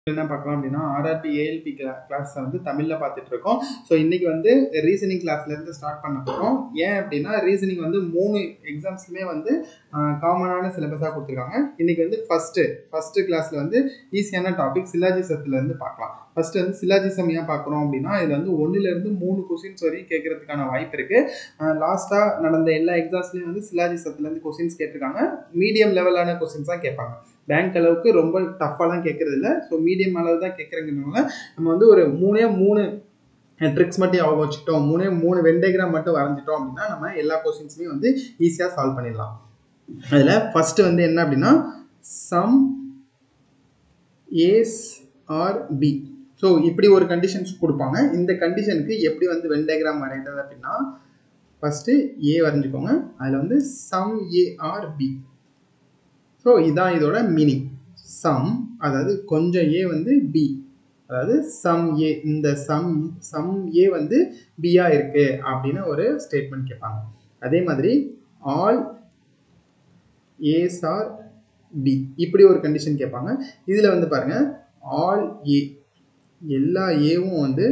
என்ன பார்க்கலாம் அப்படின்னா ஆர்ஆர்பி ஏஎல்பி கிளாஸ் வந்து தமிழில் பார்த்துட்டு இருக்கோம் ஸோ இன்னைக்கு வந்து ரீசனிங் கிளாஸ்லேருந்து ஸ்டார்ட் பண்ண போகிறோம் ஏன் அப்படின்னா ரீசனிங் வந்து மூணு எக்ஸாம்ஸுமே வந்து காமனான சிலபஸாக கொடுத்துருக்காங்க இன்னைக்கு வந்து ஃபஸ்ட்டு ஃபஸ்ட்டு கிளாஸில் வந்து ஈஸியான டாபிக் சிலாஜிசத்துலேருந்து பார்க்கலாம் ஃபர்ஸ்ட் வந்து சிலாஜிசம் ஏன் பார்க்குறோம் அப்படின்னா இதில் வந்து ஒன்றுலேருந்து மூணு கொஸ்டின்ஸ் வரையும் கேட்கறதுக்கான வாய்ப்பு இருக்குது லாஸ்ட்டாக நடந்த எல்லா எக்ஸாம்ஸ்லேயும் வந்து சிலாஜிசத்துலேருந்து கொஸ்டின்ஸ் கேட்டிருக்காங்க மீடியம் லெவலான கொஸ்டின்ஸ் தான் கேட்பாங்க பேங்க் அளவுக்கு ரொம்ப டஃப்பாலாம் கேட்கறது இல்லை ஸோ மீடியம் அளவு தான் கேட்குறங்கிறதுனால நம்ம வந்து ஒரு மூணே மூணு ட்ரிக்ஸ் மட்டும் ஞாபகம் வச்சுக்கிட்டோம் மூணே மூணு வெண்டைகிராம் மட்டும் வரைஞ்சிட்டோம் அப்படின்னா நம்ம எல்லா கொஸ்டின்ஸுமே வந்து ஈஸியாக சால்வ் பண்ணிடலாம் அதில் ஃபஸ்ட்டு வந்து என்ன அப்படின்னா some As are B so இப்படி ஒரு கண்டிஷன்ஸ் கொடுப்பாங்க இந்த கண்டிஷனுக்கு எப்படி வந்து வெண்டைகிராம் வரைகிறது அப்படின்னா ஃபஸ்ட்டு ஏ வரைஞ்சிக்கோங்க அதில் வந்து some A are B so இதான் இதோட மீனிங் சம் அதாவது கொஞ்சம் ஏ வந்து பி அதாவது சம் ஏ இந்த சம் சம் ஏ வந்து பியா இருக்கு அப்படின்னு ஒரு ஸ்டேட்மெண்ட் கேட்பாங்க அதே மாதிரி ஆல் ஏஸ் ஆர் பி இப்படி ஒரு கண்டிஷன் கேட்பாங்க இதில் வந்து பாருங்க ஆல் ஏ எல்லா ஏவும் வந்து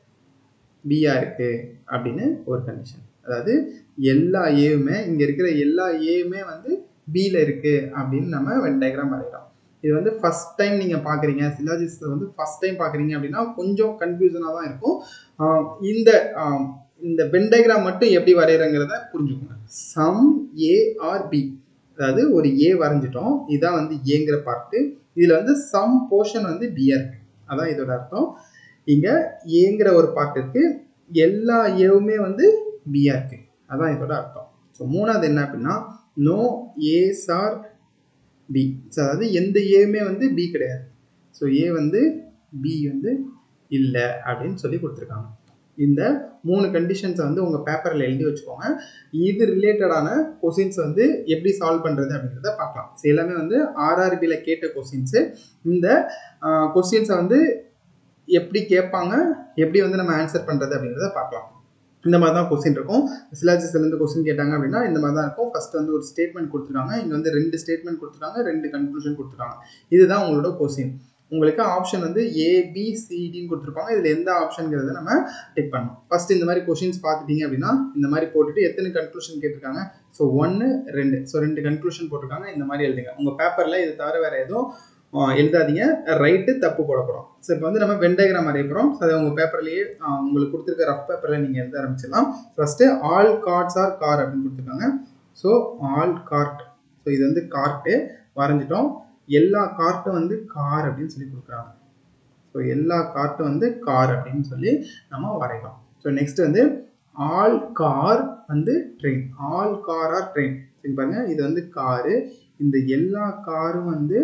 பியா இருக்கு அப்படின்னு ஒரு கண்டிஷன் அதாவது எல்லா ஏவுமே இங்கே இருக்கிற எல்லா ஏவுமே வந்து பியில் இருக்குது அப்படின்னு நம்ம வென் டயக்ராம் வரைகிறோம் இது வந்து ஃபஸ்ட் டைம் நீங்கள் பார்க்குறீங்க சிலாஜிஸை வந்து ஃபஸ்ட் டைம் பார்க்குறீங்க அப்படின்னா கொஞ்சம் கன்ஃபியூஷனாக தான் இருக்கும் இந்த இந்த வென் டயக்ராம் மட்டும் எப்படி வரைகிறங்கிறத புரிஞ்சுக்கோங்க சம் ஏ ஆர் பி அதாவது ஒரு ஏ வரைஞ்சிட்டோம் இதான் வந்து ஏங்கிற பார்ட்டு இதில் வந்து சம் போர்ஷன் வந்து பியா இருக்கு அதான் இதோட அர்த்தம் இங்கே ஏங்கிற ஒரு பார்ட் இருக்கு எல்லா ஏவுமே வந்து பியா இருக்கு அதான் இதோட அர்த்தம் ஸோ மூணாவது என்ன அப்படின்னா no As are B so அதாவது எந்த ஏவுமே வந்து பி கிடையாது ஸோ ஏ வந்து பி வந்து இல்லை அப்படின்னு சொல்லி கொடுத்துருக்காங்க இந்த மூணு கண்டிஷன்ஸை வந்து உங்கள் பேப்பரில் எழுதி வச்சுக்கோங்க இது ரிலேட்டடான கொஸ்டின்ஸ் வந்து எப்படி சால்வ் பண்ணுறது அப்படிங்கிறத பார்க்கலாம் ஸோ எல்லாமே வந்து ஆர்ஆர்பியில் கேட்ட கொஸ்டின்ஸு இந்த கொஸ்டின்ஸை வந்து எப்படி கேட்பாங்க எப்படி வந்து நம்ம ஆன்சர் பண்ணுறது அப்படிங்கிறத பார்க்கலாம் இந்த மாதிரி தான் கொஸ்டின் இருக்கும் சிலாஜிஸ்லேருந்து கொஸ்டின் கேட்டாங்க அப்படின்னா இந்த மாதிரி தான் இருக்கும் ஃபர்ஸ்ட் வந்து ஒரு ஸ்டேட்மெண்ட் கொடுத்துருக்காங்க இங்கே வந்து ரெண்டு ஸ்டேட்மெண்ட் கொடுத்துருக்காங்க ரெண்டு கன்க்ளூஷன் கொடுத்துருக்காங்க இதுதான் உங்களோட கொஸ்டின் உங்களுக்கு ஆப்ஷன் வந்து ஏபிசிடின்னு கொடுத்துருப்பாங்க இதில் எந்த ஆப்ஷனுங்கிறத நம்ம டிக் பண்ணணும் ஃபர்ஸ்ட் இந்த மாதிரி கொஸ்டின்ஸ் பார்த்துட்டீங்க அப்படின்னா இந்த மாதிரி போட்டுட்டு எத்தனை கன்க்ளூஷன் கேட்டிருக்காங்க ஸோ ஒன்று ரெண்டு ஸோ ரெண்டு கன்க்ளூஷன் போட்டிருக்காங்க இந்த மாதிரி எழுதுங்க உங்கள் பேப்பரில் இது தவிர வேறு எதுவும் எழுதாதீங்க ரைட்டு தப்பு போட போகிறோம் ஸோ இப்போ வந்து நம்ம வெண்டைகிராம் வரைய போகிறோம் ஸோ அதை உங்கள் பேப்பர்லேயே உங்களுக்கு கொடுத்துருக்க ரஃப் பேப்பரில் நீங்கள் எழுத ஆரம்பிச்சிடலாம் first all cards are car அப்படின்னு கொடுத்துருக்காங்க ஸோ ஆல் கார்ட் ஸோ இது வந்து கார்ட்டு வரைஞ்சிட்டோம் எல்லா கார்ட்டும் வந்து கார் அப்படின்னு சொல்லி கொடுக்குறாங்க ஸோ எல்லா கார்ட்டும் வந்து கார் அப்படின்னு சொல்லி நம்ம வரைகிறோம் ஸோ நெக்ஸ்ட் வந்து ஆல் கார் வந்து train all car are train சரி பாருங்க இது வந்து காரு இந்த எல்லா காரும் வந்து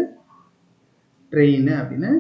ட்ரெயின் அப்படின்னு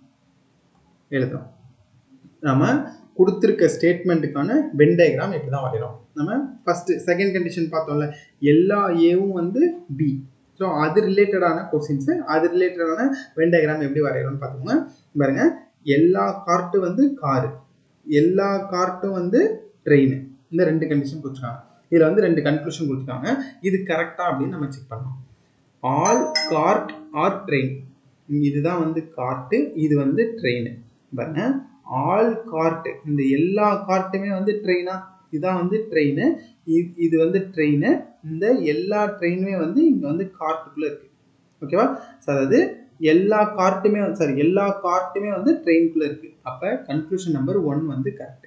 எழுதுறோம் நம்ம கொடுத்துருக்க ஸ்டேட்மெண்ட்டுக்கான வென் டயக்ராம் இப்படி தான் வரைகிறோம் நம்ம ஃபஸ்ட்டு செகண்ட் கண்டிஷன் பார்த்தோம்ல எல்லா ஏவும் வந்து பி ஸோ அது ரிலேட்டடான கொஸ்டின்ஸு அது ரிலேட்டடான வென் டயக்ராம் எப்படி வரைகிறோம்னு பார்த்துக்கோங்க பாருங்க எல்லா கார்ட்டு வந்து காரு எல்லா கார்ட்டும் வந்து ட்ரெயின் இந்த ரெண்டு கண்டிஷன் கொடுத்துருக்காங்க இதில் வந்து ரெண்டு கன்க்ளூஷன் கொடுத்துருக்காங்க இது கரெக்டாக அப்படின்னு நம்ம செக் பண்ணலாம் ஆல் கார்ட் ஆர் ட்ரெயின் இதுதான் வந்து கார்ட்டு இது வந்து ட்ரெயின் பாருங்க ஆல் கார்ட்டு இந்த எல்லா கார்ட்டுமே வந்து ட்ரெயினா இதான் வந்து ட்ரெயின் இது வந்து ட்ரெயின் இந்த எல்லா ட்ரெயினுமே வந்து இங்கே வந்து கார்ட்டுக்குள்ளே இருக்கு ஓகேவா ஸோ அதாவது எல்லா கார்ட்டுமே சாரி எல்லா கார்ட்டுமே வந்து ட்ரெயின்குள்ளே இருக்கு அப்போ கன்க்ளூஷன் நம்பர் ஒன் வந்து கரெக்ட்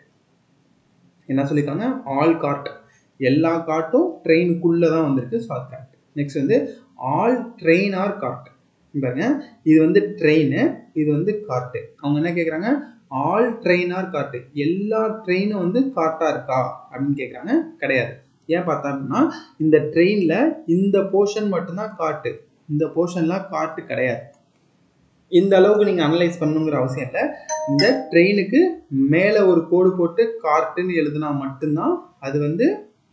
என்ன சொல்லியிருக்காங்க ஆல் கார்ட் எல்லா கார்ட்டும் ட்ரெயினுக்குள்ளே தான் வந்திருக்கு ஸோ அது கரெக்ட் நெக்ஸ்ட் வந்து ஆல் ட்ரெயின் ஆர் கார்ட் பாருங்க இது வந்து ட்ரெயின் இது வந்து கார்ட்டு அவங்க என்ன கேட்குறாங்க ஆல் ட்ரெயின் ஆர் கார்ட்டு எல்லா ட்ரெயினும் வந்து கார்ட்டாக இருக்கா அப்படின்னு கேட்குறாங்க கிடையாது ஏன் பார்த்தா அப்படின்னா இந்த ட்ரெயினில் இந்த போர்ஷன் மட்டும்தான் காட்டு இந்த போர்ஷன்லாம் காட்டு கிடையாது இந்த அளவுக்கு நீங்கள் அனலைஸ் பண்ணுங்கிற அவசியம் இல்லை இந்த ட்ரெயினுக்கு மேலே ஒரு கோடு போட்டு கார்ட்டுன்னு எழுதுனா மட்டும்தான் அது வந்து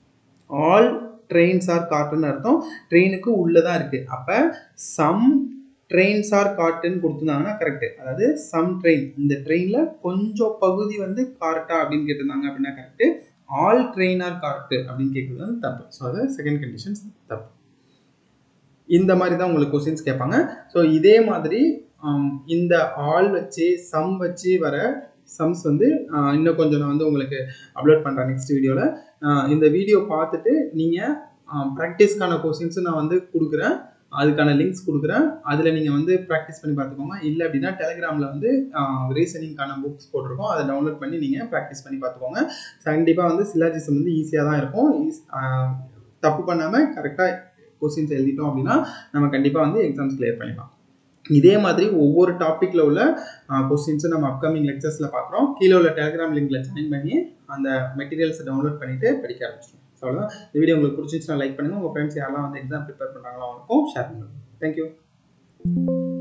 ஆல் ட்ரெயின்ஸ் ஆர் கார்ட்டுன்னு அர்த்தம் ட்ரெயினுக்கு உள்ளே தான் இருக்குது அப்போ சம் ட்ரெயின்ஸ் ஆர் கார்ட்டுன்னு கொடுத்துருந்தாங்கன்னா கரெக்டு அதாவது சம் ட்ரெயின் இந்த ட்ரெயினில் கொஞ்சம் பகுதி வந்து கார்ட்டா அப்படின்னு கேட்டிருந்தாங்க அப்படின்னா correct all train are card அப்படின்னு கேட்குறது வந்து தப்பு ஸோ அது செகண்ட் கண்டிஷன்ஸ் தப்பு இந்த மாதிரி தான் உங்களுக்கு கொஸ்டின்ஸ் கேட்பாங்க ஸோ இதே மாதிரி இந்த ஆல் வச்சு சம் வச்சு வர சம்ஸ் வந்து இன்னும் கொஞ்சம் நான் வந்து உங்களுக்கு அப்லோட் பண்ணுறேன் நெக்ஸ்ட் வீடியோவில் இந்த வீடியோ பார்த்துட்டு நீங்கள் ப்ராக்டிஸ்க்கான கொஸ்டின்ஸும் நான் வந்து கொடுக்குறேன் அதுக்கான லிங்க்ஸ் கொடுக்குறேன் அதில் நீங்கள் வந்து ப்ராக்டிஸ் பண்ணி பார்த்துக்கோங்க இல்லை அப்படின்னா டெலிகிராமில் வந்து ரீசனிங்கான புக்ஸ் போட்டிருக்கோம் அதை டவுன்லோட் பண்ணி நீங்கள் ப்ராக்டிஸ் பண்ணி பார்த்துக்கோங்க கண்டிப்பாக வந்து சிலாஜிசம் வந்து ஈஸியாக தான் இருக்கும் தப்பு பண்ணாமல் கரெக்டாக கொஸ்டின்ஸ் எழுதிட்டோம் அப்படின்னா நம்ம கண்டிப்பாக வந்து எக்ஸாம்ஸ் கிளியர் பண்ணிடலாம் இதே மாதிரி ஒவ்வொரு டாப்பிக்கில் உள்ள கொஸ்டின்ஸும் நம்ம அப்கமிங் லெக்சர்ஸில் பார்க்குறோம் கீழே உள்ள டெலிகிராம் லிங்க்ல ஜாயின் பண்ணி அந்த மெட்டீரியல்ஸை டவுன்லோட் பண்ணிவிட்டு படிக்க ஆரம்பிச்சிடும் ஸோ அவ்வளோதான் இந்த வீடியோ உங்களுக்கு பிடிச்சிருந்துச்சுன்னா லைக் பண்ணுங்கள் உங்கள் ஃப்ரெண்ட்ஸ் யாரெல்லாம் வந்து எக்ஸாம் ப்ரிப்பேர் பண்ணுறாங்களோ அவங்களுக்கும் ஷேர் பண்ணுங்கள் தேங்க்யூ